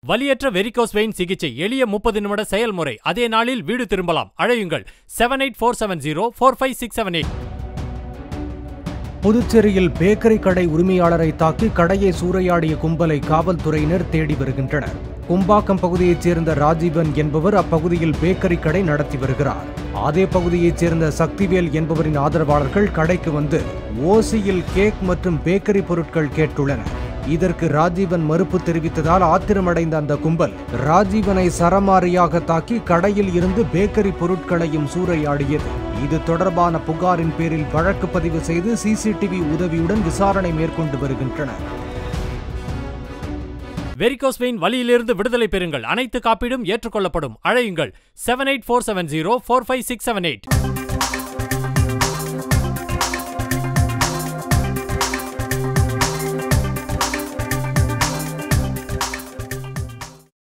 வலியற்ற varicose vein சிகிச்சை எளிய முப்பது நிமிட செயல்முறை அதே நாளில் வீடு திரும்பலாம் அழையுங்கள் seven eight four seven zero four five six seven eight புதுச்சேரியில் பேக்கரி கடை உரிமையாளரை தாக்கி கடையை சூறையாடிய கும்பலை காவல்துறையினர் தேடி வருகின்றனர் கும்பாக்கம் பகுதியைச் சேர்ந்த ராஜீவன் என்பவர் அப்பகுதியில் பேக்கரி கடை நடத்தி வருகிறார் அதே பகுதியைச் சேர்ந்த சக்திவேல் என்பவரின் ஆதரவாளர்கள் கடைக்கு வந்து ஓசியில் கேக் மற்றும் பேக்கரி பொருட்கள் கேட்டுள்ளனர் இதற்கு ராஜீவன் மறுப்பு தெரிவித்ததால் ஆத்திரமடைந்த அந்த கும்பல் ராஜீவனை சரமாரியாக தாக்கி கடையில் இருந்து பேக்கரி பொருட்களையும் சூறையாடியது இது தொடர்பான புகாரின் பேரில் வழக்கு பதிவு செய்து சிசிடிவி உதவியுடன் விசாரணை மேற்கொண்டு வருகின்றனர் வெரிகோஸ் வெயின் வலியிலிருந்து விடுதலை பெறுங்கள் அனைத்து காப்பீடும் ஏற்றுக்கொள்ளப்படும் அழையுங்கள் seven eight four seven zero four five six seven eight